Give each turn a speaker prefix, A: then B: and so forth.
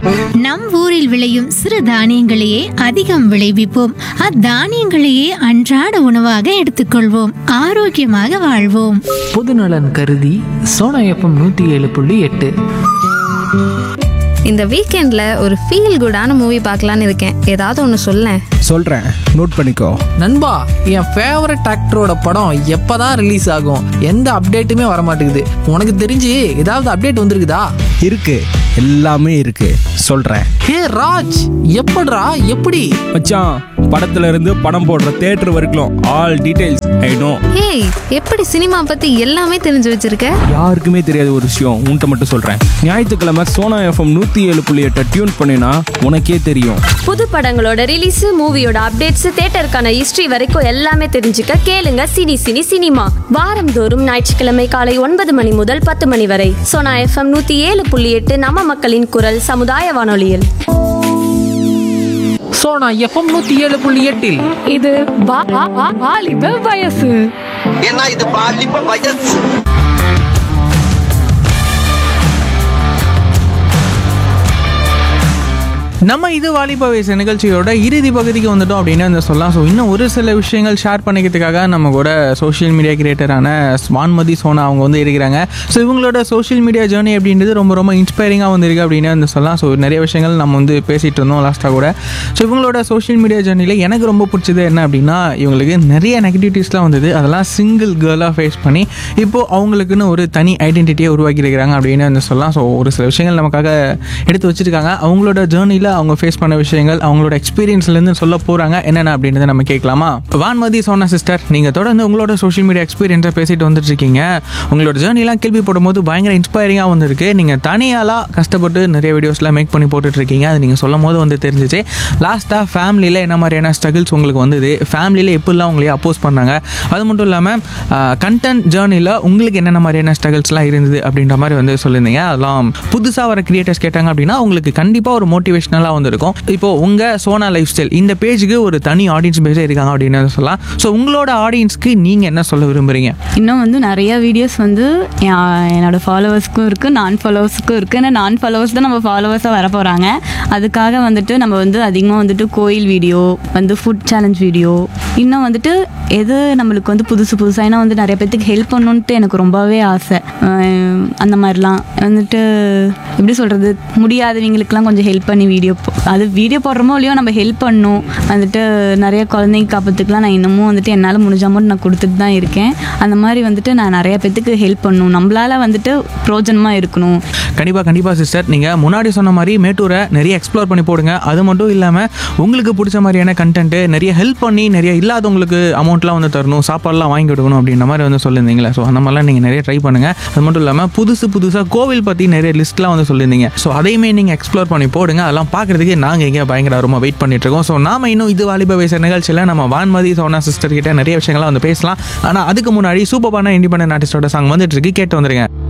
A: நம் ஊரில் விளையும் சிறு தானியங்களையே அதிகம் விளைவிப்போம் அத்தானியங்களையே அன்றாட உணவாக எடுத்துக்கொள்வோம் ஆரோக்கியமாக வாழ்வோம்
B: பொதுநலன் கருதி சோனா எஃப்எம் நூற்றி ஏழு புள்ளி எட்டு
C: இந்த வீக்கெண்ட்ல ஒரு ஃபீல் குடான மூவி பார்க்கலான்னு இருக்கேன் ஏதாவது ஒன்று சொல்லேன்
D: சொல்கிறேன் நோட் பண்ணிக்கோ
B: நண்பா என் ஃபேவரட் ஆக்டரோட படம் எப்பதான் ரிலீஸ் ஆகும் எந்த அப்டேட்டுமே வர மாட்டேங்குது உனக்கு தெரிஞ்சு ஏதாவது அப்டேட் வந்திருக்குதா
D: இருக்கு எல்லாமே இருக்கு சொல்கிறேன்
B: ஹே ராஜ் எப்படிடா எப்படி
D: மச்சான் படத்துல இருந்து படம் போடுற தேட்டர் வரைக்கும் all details I know
C: hey எப்படி சினிமா பத்தி எல்லாமே தெரிஞ்சு வச்சிருக்க
D: யாருக்குமே தெரியாத ஒரு விஷயம் உன்கிட்ட மட்டும் சொல்கிறேன் ஞாயிற்றுக்கிழமை சோனா எஃப்எம் நூற்றி ஏழு புள்ளி எட்டை டியூன் பண்ணினா உனக்கே தெரியும்
E: புது படங்களோட ரிலீஸ் மூவியோட அப்டேட்ஸ் தியேட்டருக்கான ஹிஸ்டரி வரைக்கும் எல்லாமே தெரிஞ்சுக்க கேளுங்க சினி சினி சினிமா வாரந்தோறும் ஞாயிற்றுக்கிழமை காலை ஒன்பது மணி முதல் பத்து மணி வரை சோனா எஃப்எம் நூத்தி ஏழு புள்ளி எட்டு நம்ம மக்களின் குரல் சமுதாய வானொலியில்
B: சோனா எஃப்எம் நூற்றி ஏழு புள்ளி எட்டில்
F: இது வா- வா- வா- வாலிப வயசு
G: ஏன்னா இது பாலிப்ப வயசு
H: நம்ம இது வாலிப வயசு நிகழ்ச்சியோட இறுதி பகுதிக்கு வந்துட்டோம் அப்படின்னு வந்து சொல்லலாம் ஸோ இன்னும் ஒரு சில விஷயங்கள் ஷேர் பண்ணிக்கிறதுக்காக நம்ம கூட சோஷியல் மீடியா கிரியேட்டரான ஸ்வான்மதி சோனா அவங்க வந்து இருக்கிறாங்க ஸோ இவங்களோட சோஷியல் மீடியா ஜேர்னி அப்படின்றது ரொம்ப ரொம்ப இன்ஸ்பைரிங்காக வந்திருக்கு அப்படின்னு வந்து சொல்லலாம் ஸோ நிறைய விஷயங்கள் நம்ம வந்து பேசிகிட்டு இருந்தோம் லாஸ்ட்டாக கூட ஸோ இவங்களோட சோஷியல் மீடியா ஜேர்னியில் எனக்கு ரொம்ப பிடிச்சது என்ன அப்படின்னா இவங்களுக்கு நிறைய நெகட்டிவிட்டிஸ்லாம் வந்தது அதெல்லாம் சிங்கிள் கேர்ளாக ஃபேஸ் பண்ணி இப்போது அவங்களுக்குன்னு ஒரு தனி ஐடென்டிட்டியை உருவாக்கி இருக்கிறாங்க அப்படின்னு வந்து சொல்லலாம் ஸோ ஒரு சில விஷயங்கள் நமக்காக எடுத்து வச்சிருக்காங்க அவங்களோட ஜேர்னியில் அவங்க ஃபேஸ் பண்ண விஷயங்கள் அவங்களோட எக்ஸ்பீரியன்ஸ்லேருந்து சொல்ல போகிறாங்க என்னென்ன அப்படின்றத நம்ம கேட்கலாமா வான்மதி சோனா சிஸ்டர் நீங்கள் தொடர்ந்து உங்களோட சோஷியல் மீடியா எக்ஸ்பீரியன்ஸை பேசிட்டு வந்துட்டு இருக்கீங்க உங்களோட ஜேர்னிலாம் கேள்விப்படும் போது பயங்கர இன்ஸ்பைரிங்காக வந்திருக்கு நீங்கள் தனியாலாம் கஷ்டப்பட்டு நிறைய வீடியோஸ்லாம் மேக் பண்ணி போட்டுட்டு இருக்கீங்க அது நீங்கள் சொல்லும் போது வந்து தெரிஞ்சிச்சு லாஸ்ட்டாக ஃபேமிலியில் என்ன மாதிரியான ஸ்ட்ரகிள்ஸ் உங்களுக்கு வந்தது ஃபேமிலியில் எப்படிலாம் உங்களை அப்போஸ் பண்ணாங்க அது மட்டும் இல்லாமல் கண்டென்ட் ஜேர்னியில் உங்களுக்கு என்னென்ன மாதிரியான ஸ்ட்ரகிள்ஸ்லாம் இருந்தது அப்படின்ற மாதிரி வந்து சொல்லியிருந்தீங்க அதெல்லாம் புதுசாக வர கிரியேட்டர்ஸ் கேட்டாங்க அப்படின்னா உங்களுக்கு கண்டிப்பாக ஒரு மோட்டிவேஷனலாக வந்திருக்கும் இப்போ உங்கள் சோனா லைஃப் ஸ்டைல் இந்த பேஜுக்கு ஒரு தனி ஆடியன்ஸ் பேஸே இருக்காங்க அப்படின்னு சொல்லலாம் ஸோ உங்களோட ஆடியன்ஸ்க்கு நீங்கள் என்ன சொல்ல விரும்புகிறீங்க
I: இன்னும் வந்து நிறைய வீடியோஸ் வந்து என் என்னோட ஃபாலோவர்ஸ்க்கும் இருக்குது நான் ஃபாலோவர்ஸ்க்கும் இருக்குது ஏன்னா நான் ஃபாலோவர்ஸ் தான் நம்ம ஃபாலோவர்ஸாக வர போகிறாங்க அதுக்காக வந்துட்டு நம்ம வந்து அதிகமாக வந்துட்டு கோயில் வீடியோ வந்து ஃபுட் சேலஞ்ச் வீடியோ இன்னும் வந்துட்டு எது நம்மளுக்கு வந்து புதுசு புதுசாக ஏன்னா வந்து நிறைய பேர்த்துக்கு ஹெல்ப் பண்ணணுன்ட்டு எனக்கு ரொம்பவே ஆசை அஹ் அந்த மாதிரிலாம் வந்துட்டு எப்படி சொல்கிறது முடியாதவங்களுக்குலாம் கொஞ்சம் ஹெல்ப் பண்ணி வீடியோ அது வீடியோ போடுறோமோ இல்லையோ நம்ம ஹெல்ப் பண்ணணும் வந்துட்டு நிறைய குழந்தைங்க காப்பத்துக்குலாம் நான் இன்னமும் வந்துட்டு என்னால் முடிஞ்ச அமௌண்ட் நான் கொடுத்துட்டு தான் இருக்கேன் அந்த மாதிரி வந்துட்டு நான் நிறைய பேர்த்துக்கு ஹெல்ப் பண்ணணும் நம்மளால வந்துட்டு பிரோஜனமாக இருக்கணும்
H: கண்டிப்பாக கண்டிப்பாக சிஸ்டர் நீங்கள் முன்னாடி சொன்ன மாதிரி மேட்டூரை நிறைய எக்ஸ்ப்ளோர் பண்ணி போடுங்க அது மட்டும் இல்லாமல் உங்களுக்கு பிடிச்ச மாதிரியான கண்டென்ட்டு நிறைய ஹெல்ப் பண்ணி நிறைய இல்லாதவங்களுக்கு அமௌண்ட்லாம் வந்து தரணும் சாப்பாடுலாம் வாங்கி கொடுக்கணும் அப்படின்ற மாதிரி வந்து சொல்லியிருந்தீங்களே ஸோ அந்த மாதிரிலாம் நீங்கள் நிறைய ட்ரை பண்ணுங்கள் அது மட்டும் இல்லாமல் புதுசு புதுசாக கோவில் பற்றி நிறைய லிஸ்ட்லாம் வந்து சொல்லியிருந்தீங்க ஸோ அதையுமே நீங்கள் எக்ஸ்ப்ளோர் பண்ணி போடுங்க அதெல்லாம் பார்க்குறதுக்கு நாங்கள் இங்கே பயங்கர ரொம்ப வெயிட் பண்ணிட்டு இருக்கோம் ஸோ நாம இன்னும் இது வாலிப வயசு நிகழ்ச்சியில் நம்ம வான்மதி சோனா சிஸ்டர் கிட்ட நிறைய விஷயங்கள்லாம் வந்து பேசலாம் ஆனால் அதுக்கு முன்னாடி சூப்பரான இண்டிபெண்டன்ட் ஆர்டிஸ்டோட சாங் வந்துட்டு இருக்கு கேட்டு வந்துருங்க